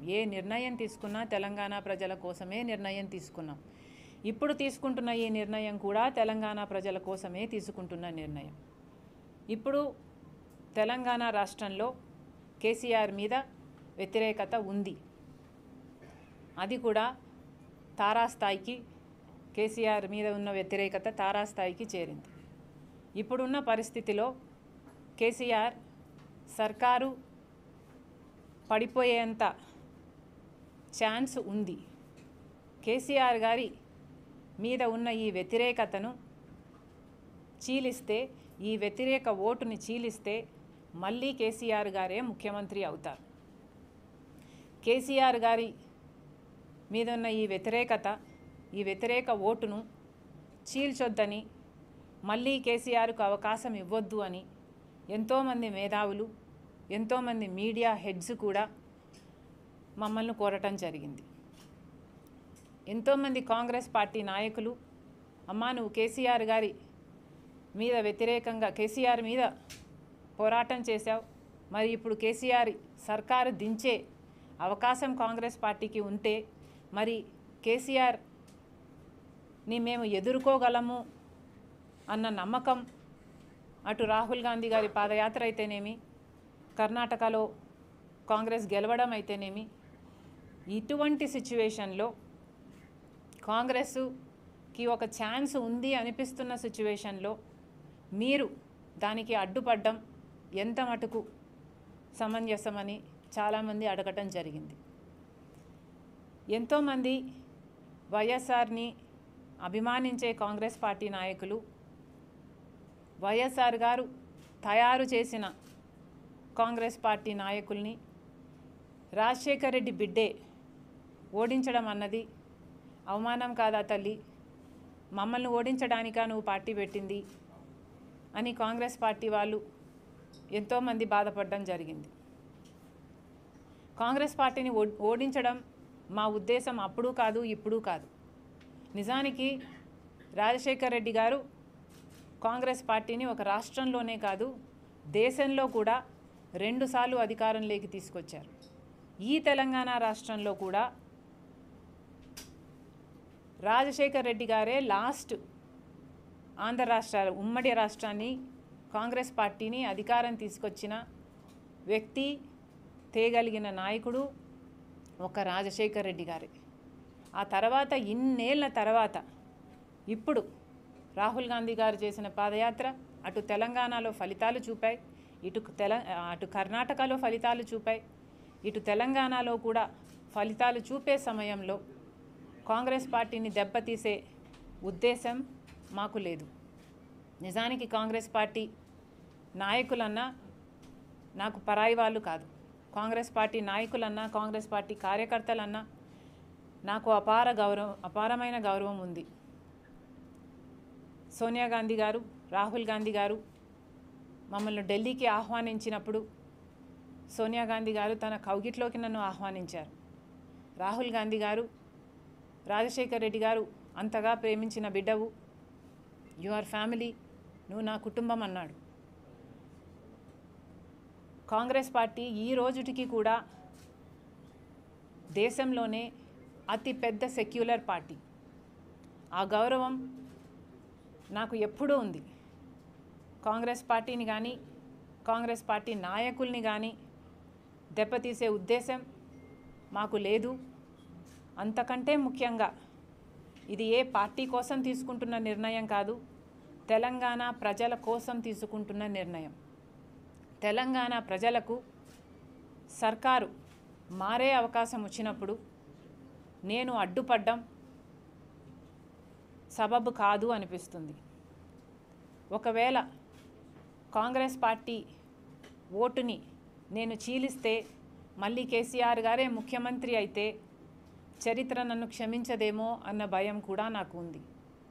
ఏ నిర్ణయం తీసుకున్నా తెలంగాణ ప్రజల కోసమే నిర్ణయం తీసుకున్నాం ఇప్పుడు తీసుకుంటున్న ఈ నిర్ణయం కూడా తెలంగాణ ప్రజల కోసమే తీసుకుంటున్న నిర్ణయం ఇప్పుడు తెలంగాణ రాష్ట్రంలో కేసీఆర్ మీద వ్యతిరేకత ఉంది అది కూడా తారాస్థాయికి కేసీఆర్ మీద ఉన్న వ్యతిరేకత తారాస్థాయికి చేరింది ఇప్పుడున్న పరిస్థితిలో కేసీఆర్ సర్కారు పడిపోయేంత ఛాన్స్ ఉంది కేసీఆర్ గారి మీద ఉన్న ఈ వ్యతిరేకతను చీలిస్తే ఈ వ్యతిరేక ఓటుని చీలిస్తే మళ్ళీ కేసీఆర్ గారే ముఖ్యమంత్రి అవుతారు కేసీఆర్ గారి మీద ఉన్న ఈ వ్యతిరేకత ఈ వ్యతిరేక ఓటును చీల్చొద్దని మళ్ళీ కేసీఆర్కు అవకాశం ఇవ్వొద్దు అని ఎంతోమంది మేధావులు ఎంతోమంది మీడియా హెడ్స్ కూడా మమ్మల్ని కోరటం జరిగింది ఎంతోమంది కాంగ్రెస్ పార్టీ నాయకులు అమ్మా నువ్వు కేసీఆర్ గారి మీద వ్యతిరేకంగా కేసీఆర్ మీద పోరాటం చేశావు మరి ఇప్పుడు కేసీఆర్ సర్కారు దించే అవకాశం కాంగ్రెస్ పార్టీకి ఉంటే మరి కేసీఆర్ని మేము ఎదుర్కోగలము అన్న నమ్మకం అటు రాహుల్ గాంధీ గారి పాదయాత్ర అయితేనేమి కర్ణాటకలో కాంగ్రెస్ గెలవడం అయితేనేమి ఇటువంటి సిచ్యువేషన్లో కాంగ్రెస్కి ఒక ఛాన్స్ ఉంది అనిపిస్తున్న సిచ్యువేషన్లో మీరు దానికి అడ్డుపడ్డం ఎంత మటుకు సమంజసమని చాలామంది అడగటం జరిగింది ఎంతోమంది వైఎస్ఆర్ని అభిమానించే కాంగ్రెస్ పార్టీ నాయకులు వైఎస్ఆర్ గారు తయారు చేసిన కాంగ్రెస్ పార్టీ నాయకుల్ని రాజశేఖర్ రెడ్డి బిడ్డే ఓడించడం అన్నది అవమానం కాదా తల్లి మమ్మల్ని ఓడించడానికా నువ్వు పార్టీ పెట్టింది అని కాంగ్రెస్ పార్టీ వాళ్ళు ఎంతోమంది బాధపడడం జరిగింది కాంగ్రెస్ పార్టీని ఓ- ఓడించడం మా ఉద్దేశం అప్పుడు కాదు ఇప్పుడు కాదు నిజానికి రాజశేఖర్ రెడ్డి గారు కాంగ్రెస్ పార్టీని ఒక రాష్ట్రంలోనే కాదు దేశంలో కూడా రెండుసార్లు అధికారంలోకి తీసుకొచ్చారు ఈ తెలంగాణ రాష్ట్రంలో కూడా రాజశేఖర్ రెడ్డి గారే లాస్ట్ ఆంధ్ర రాష్ట్రాలు ఉమ్మడి రాష్ట్రాన్ని కాంగ్రెస్ పార్టీని అధికారం తీసుకొచ్చిన వ్యక్తి తేగలిగిన నాయకుడు ఒక రాజశేఖర్ రెడ్డి గారే ఆ తర్వాత ఇన్నేళ్ల తర్వాత ఇప్పుడు రాహుల్ గాంధీ గారు చేసిన పాదయాత్ర అటు తెలంగాణలో ఫలితాలు చూపాయి ఇటు తెల అటు కర్ణాటకలో ఫలితాలు చూపాయి ఇటు తెలంగాణలో కూడా ఫలితాలు చూపే సమయంలో కాంగ్రెస్ పార్టీని దెబ్బతీసే ఉద్దేశం మాకు లేదు నిజానికి కాంగ్రెస్ పార్టీ నాయకులన్నా నాకు పరాయి వాళ్ళు కాదు కాంగ్రెస్ పార్టీ నాయకులన్నా కాంగ్రెస్ పార్టీ కార్యకర్తలన్నా నాకు అపార గౌరవం అపారమైన గౌరవం ఉంది సోనియా గాంధీ గారు రాహుల్ గాంధీ గారు మమ్మల్ని ఢిల్లీకి ఆహ్వానించినప్పుడు సోనియా గాంధీ గారు తన కౌగిట్లోకి నన్ను ఆహ్వానించారు రాహుల్ గాంధీ గారు రాజశేఖర్ రెడ్డి గారు అంతగా ప్రేమించిన బిడ్డవు యువర్ ఫ్యామిలీ నువ్వు నా కుటుంబం అన్నాడు కాంగ్రెస్ పార్టీ ఈ రోజుటికి కూడా దేశంలోనే అతి పెద్ద సెక్యులర్ పార్టీ ఆ గౌరవం నాకు ఎప్పుడూ ఉంది కాంగ్రెస్ పార్టీని కానీ కాంగ్రెస్ పార్టీ నాయకుల్ని కానీ దెబ్బతీసే ఉద్దేశం మాకు లేదు అంతకంటే ముఖ్యంగా ఇది ఏ పార్టీ కోసం తీసుకుంటున్న నిర్ణయం కాదు తెలంగాణ ప్రజల కోసం తీసుకుంటున్న నిర్ణయం తెలంగాణ ప్రజలకు సర్కారు మారే అవకాశం వచ్చినప్పుడు నేను అడ్డుపడ్డం సబబు కాదు అనిపిస్తుంది ఒకవేళ కాంగ్రెస్ పార్టీ ఓటుని నేను చీలిస్తే మళ్ళీ కేసీఆర్ గారే ముఖ్యమంత్రి అయితే చరిత్ర నన్ను క్షమించదేమో అన్న భయం కూడా నాకు ఉంది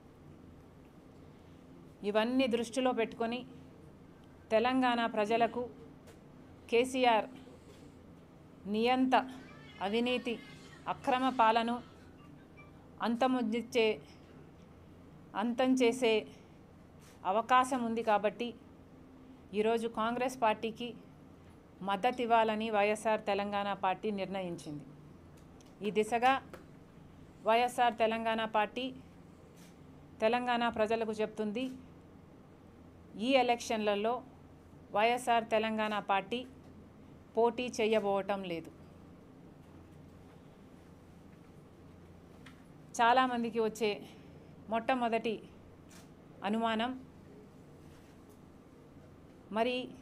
ఇవన్నీ దృష్టిలో పెట్టుకొని తెలంగాణ ప్రజలకు కేసీఆర్ నియంత అవినీతి అక్రమ పాలను అంతమొందించే అంతం చేసే అవకాశం ఉంది కాబట్టి ఈరోజు కాంగ్రెస్ పార్టీకి మద్దతు ఇవ్వాలని వైఎస్ఆర్ తెలంగాణ పార్టీ నిర్ణయించింది ఈ దిశగా వైఎస్ఆర్ తెలంగాణ పార్టీ తెలంగాణ ప్రజలకు చెప్తుంది ఈ ఎలక్షన్లలో వైఎస్ఆర్ తెలంగాణ పార్టీ పోటీ చేయబోవటం లేదు చాలామందికి వచ్చే మొట్టమొదటి అనుమానం మరి